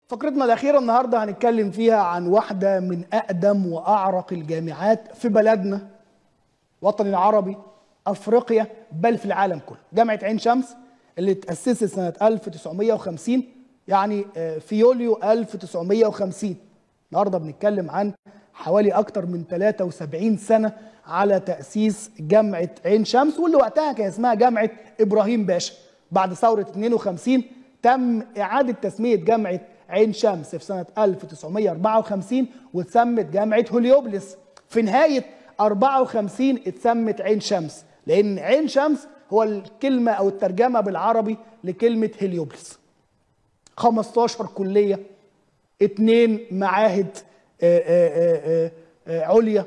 فقرتنا الأخيرة النهاردة هنتكلم فيها عن واحدة من أقدم وأعرق الجامعات في بلدنا وطن العربي أفريقيا بل في العالم كله جامعة عين شمس اللي اتأسست سنة 1950 يعني في يوليو 1950 النهاردة بنتكلم عن حوالي أكتر من 73 سنة على تأسيس جامعة عين شمس واللي وقتها كان اسمها جامعة إبراهيم باشا بعد ثورة 52 تم إعادة تسمية جامعة عين شمس في سنة 1954 واتسمت جامعة هوليوبلس في نهاية 54 اتسمت عين شمس لأن عين شمس هو الكلمة أو الترجمة بالعربي لكلمة هليوبلس 15 كلية اثنين معاهد آآ آآ آآ عليا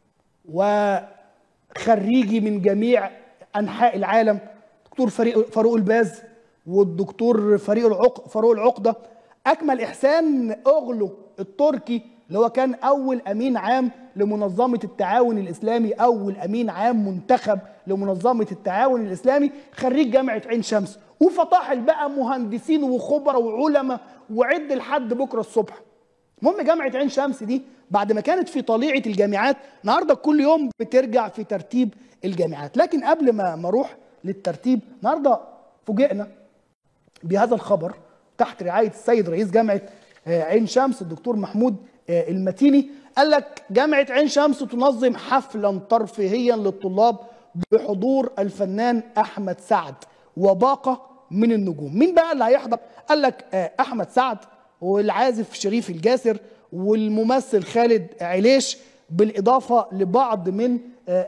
وخريجي من جميع أنحاء العالم دكتور فريق فاروق الباز والدكتور فريق العق فاروق العقده اكمل احسان اغلو التركي اللي هو كان اول امين عام لمنظمه التعاون الاسلامي اول امين عام منتخب لمنظمه التعاون الاسلامي خريج جامعه عين شمس وفطاحل بقى مهندسين وخبراء وعلماء وعد لحد بكره الصبح المهم جامعه عين شمس دي بعد ما كانت في طليعه الجامعات النهارده كل يوم بترجع في ترتيب الجامعات لكن قبل ما ما اروح للترتيب النهارده فوجئنا بهذا الخبر تحت رعايه السيد رئيس جامعه عين شمس الدكتور محمود المتيني قال لك جامعه عين شمس تنظم حفلا ترفيهيا للطلاب بحضور الفنان احمد سعد وباقه من النجوم مين بقى اللي هيحضر قال لك احمد سعد والعازف شريف الجاسر والممثل خالد عليش بالاضافه لبعض من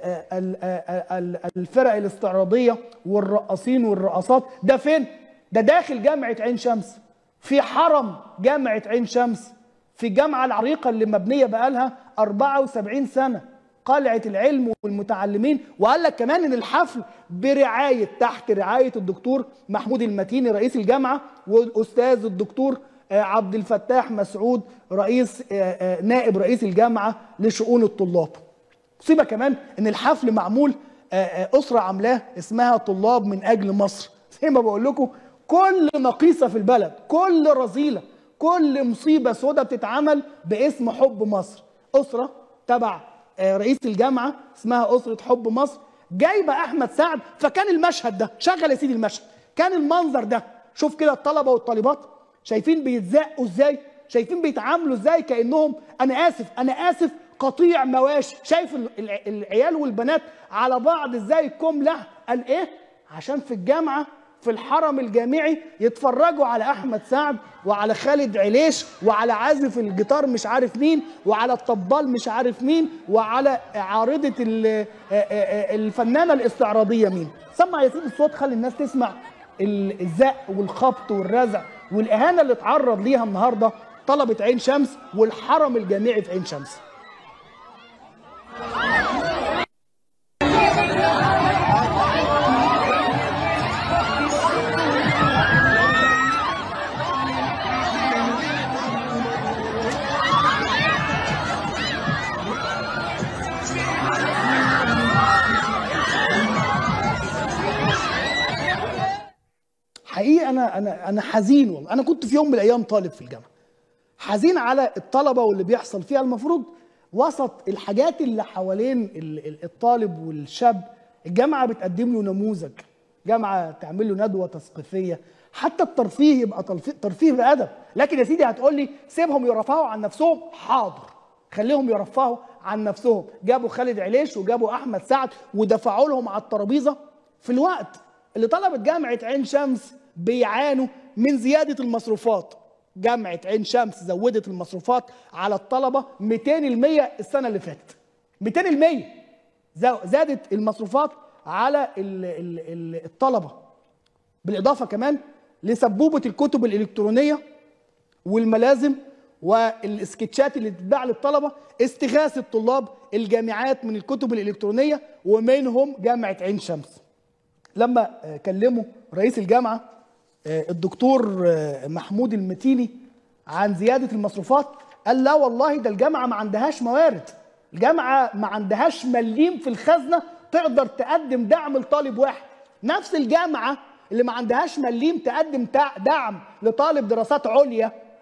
الفرق الاستعراضيه والرقاصين والرقصات ده فين ده داخل جامعة عين شمس في حرم جامعة عين شمس في الجامعة العريقة اللي مبنية بقالها 74 سنة قلعة العلم والمتعلمين وقال لك كمان ان الحفل برعاية تحت رعاية الدكتور محمود المتيني رئيس الجامعة والاستاذ الدكتور عبد الفتاح مسعود رئيس نائب رئيس الجامعة لشؤون الطلاب مصيبة كمان ان الحفل معمول أسرة عاملاه اسمها طلاب من أجل مصر زي ما بقول لكم كل نقيصه في البلد كل رذيله كل مصيبه سودة بتتعمل باسم حب مصر اسره تبع رئيس الجامعه اسمها اسره حب مصر جايبه احمد سعد فكان المشهد ده شغل يا سيدي المشهد كان المنظر ده شوف كده الطلبه والطالبات شايفين بيتزقوا ازاي شايفين بيتعاملوا ازاي كانهم انا اسف انا اسف قطيع مواشي شايف العيال والبنات على بعض ازاي كمله قال ايه عشان في الجامعه في الحرم الجامعي يتفرجوا على احمد سعد وعلى خالد عليش وعلى عازف الجيتار مش عارف مين وعلى الطبال مش عارف مين وعلى عارضه الفنانه الاستعراضيه مين سمع يا سيدي الصوت خلي الناس تسمع الزق والخبط والرزع والاهانه اللي اتعرض ليها النهارده طلبه عين شمس والحرم الجامعي في عين شمس حقيقي انا انا انا حزين والله انا كنت في يوم من الايام طالب في الجامعه حزين على الطلبه واللي بيحصل فيها المفروض وسط الحاجات اللي حوالين الطالب والشاب الجامعه بتقدم له نموذج جامعه تعمل له ندوه تثقيفيه حتى الترفيه يبقى ترفيه بادب لكن يا سيدي هتقول لي سيبهم يرفهوا عن نفسهم حاضر خليهم يرفهوا عن نفسهم جابوا خالد عليش وجابوا احمد سعد ودفعوا لهم على الترابيزه في الوقت اللي طلبة جامعة عين شمس بيعانوا من زيادة المصروفات جامعة عين شمس زودت المصروفات على الطلبة 200% السنة اللي فاتت 200% زادت المصروفات على الطلبة بالإضافة كمان لسبوبة الكتب الإلكترونية والملازم والسكتشات اللي بتتباع للطلبة استغاثة طلاب الجامعات من الكتب الإلكترونية ومنهم جامعة عين شمس لما كلموا رئيس الجامعه الدكتور محمود المتيني عن زياده المصروفات قال لا والله ده الجامعه ما عندهاش موارد الجامعه ما عندهاش مليم في الخزنه تقدر تقدم دعم لطالب واحد نفس الجامعه اللي ما عندهاش مليم تقدم دعم لطالب دراسات عليا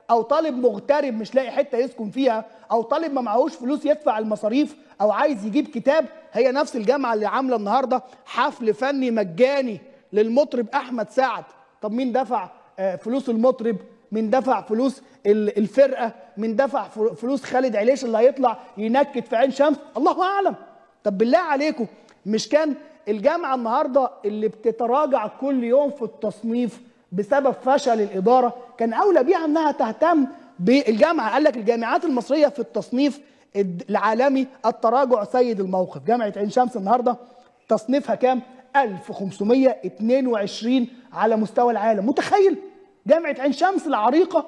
او طالب مغترب مش لاقي حته يسكن فيها او طالب ما معهوش فلوس يدفع المصاريف او عايز يجيب كتاب هي نفس الجامعه اللي عامله النهارده حفل فني مجاني للمطرب احمد سعد طب مين دفع آه، فلوس المطرب مين دفع فلوس ال- الفرقه مين دفع ف- فلوس خالد عليش اللي هيطلع ينكد في عين شمس الله اعلم طب بالله عليكم مش كان الجامعه النهارده اللي بتتراجع كل يوم في التصنيف بسبب فشل الاداره كان اولى بيها انها تهتم بالجامعه قال لك الجامعات المصريه في التصنيف الد- العالمي التراجع سيد الموقف جامعه عين شمس النهارده تصنيفها كام 1522 على مستوى العالم متخيل جامعه عين شمس العريقه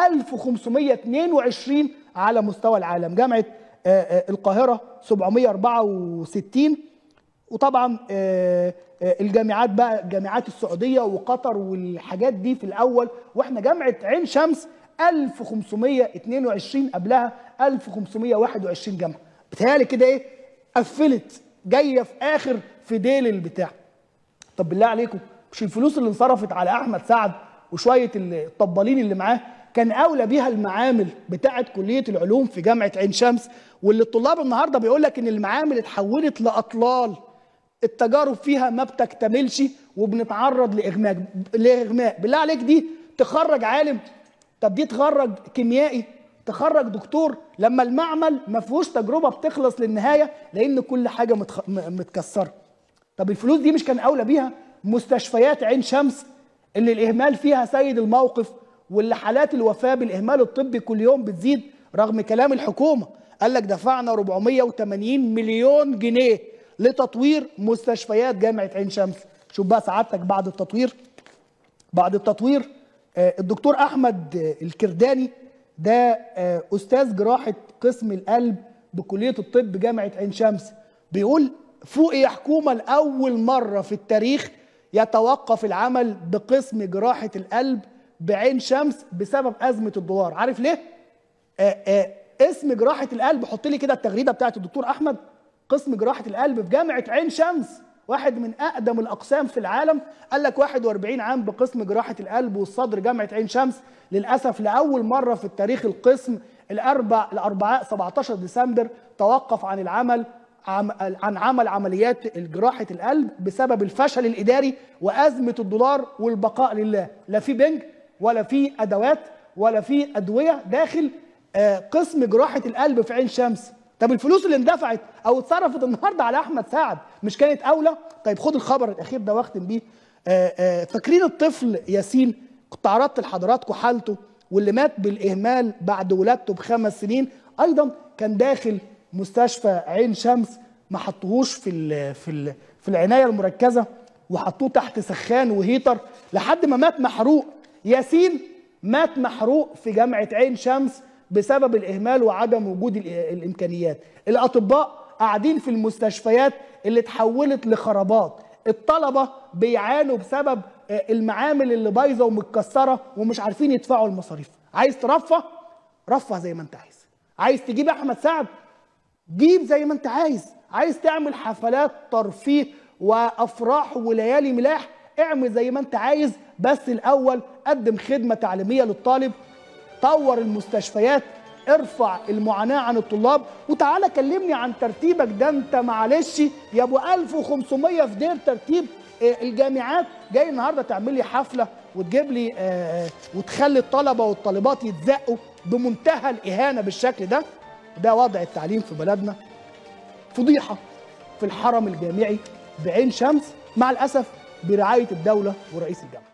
1522 على مستوى العالم جامعه آه، آه، القاهره 764 وطبعا آه، آه، الجامعات بقى جامعات السعوديه وقطر والحاجات دي في الاول واحنا جامعه عين شمس 1522 قبلها 1521 جامعه بتهيألي كده ايه قفلت جايه في اخر في ديل البتاع طب بالله عليكم مش الفلوس اللي انصرفت على احمد سعد وشويه الطبالين اللي معاه كان اولى بيها المعامل بتاعه كليه العلوم في جامعه عين شمس واللي الطلاب النهارده بيقول لك ان المعامل اتحولت لاطلال التجارب فيها ما بتكتملش وبنتعرض لاغماء لاغماء بالله عليك دي تخرج عالم طب دي تخرج كيميائي تخرج دكتور لما المعمل ما فيهوش تجربه بتخلص للنهايه لان كل حاجه متخ... م- متكسره طب الفلوس دي مش كان اولى بيها مستشفيات عين شمس اللي الاهمال فيها سيد الموقف واللي حالات الوفاه بالاهمال الطبي كل يوم بتزيد رغم كلام الحكومه قال لك دفعنا 480 مليون جنيه لتطوير مستشفيات جامعه عين شمس شوف بقى سعادتك بعد التطوير بعد التطوير آه، الدكتور احمد آه، الكرداني ده آه، استاذ جراحه قسم القلب بكليه الطب جامعه عين شمس بيقول فوق يا حكومه لاول مره في التاريخ يتوقف العمل بقسم جراحه القلب بعين شمس بسبب ازمه الدولار عارف ليه آه، آه، اسم جراحه القلب حط لي كده التغريده بتاعت الدكتور احمد قسم جراحه القلب في جامعه عين شمس واحد من اقدم الاقسام في العالم قال لك 41 عام بقسم جراحه القلب والصدر جامعه عين شمس للاسف لاول مره في التاريخ القسم الاربع الاربعاء 17 ديسمبر توقف عن العمل عم عن عمل عمليات جراحه القلب بسبب الفشل الاداري وازمه الدولار والبقاء لله لا في بنج ولا في ادوات ولا في ادويه داخل آه، قسم جراحه القلب في عين شمس طب الفلوس اللي اندفعت او اتصرفت النهارده على احمد سعد مش كانت اولى طيب خد الخبر الاخير ده واختم بيه آه، آه، فاكرين الطفل ياسين كنت عرضت لحضراتكم حالته واللي مات بالاهمال بعد ولادته بخمس سنين ايضا كان داخل مستشفى عين شمس ما حطوهوش في ال في ال في العنايه المركزه وحطوه تحت سخان وهيتر لحد ما مات محروق ياسين مات محروق في جامعه عين شمس بسبب الاهمال وعدم وجود ال- الامكانيات الاطباء قاعدين في المستشفيات اللي اتحولت لخرابات الطلبه بيعانوا بسبب آه، المعامل اللي بايظه ومتكسره ومش عارفين يدفعوا المصاريف عايز ترفه رفه زي ما انت عايز عايز تجيب احمد سعد جيب زي ما انت عايز عايز تعمل حفلات ترفيه وافراح وليالي ملاح اعمل زي ما انت عايز بس الاول قدم خدمه تعليميه للطالب طور المستشفيات ارفع المعاناة عن الطلاب وتعالى كلمني عن ترتيبك ده انت معلش يا ابو 1500 في دير ترتيب آه، الجامعات جاي النهارده تعمل لي حفله وتجيب لي آه، وتخلي الطلبه والطالبات يتزقوا بمنتهى الاهانه بالشكل ده ده وضع التعليم في بلدنا فضيحه في الحرم الجامعي بعين شمس مع الاسف برعايه الدوله ورئيس الجامعه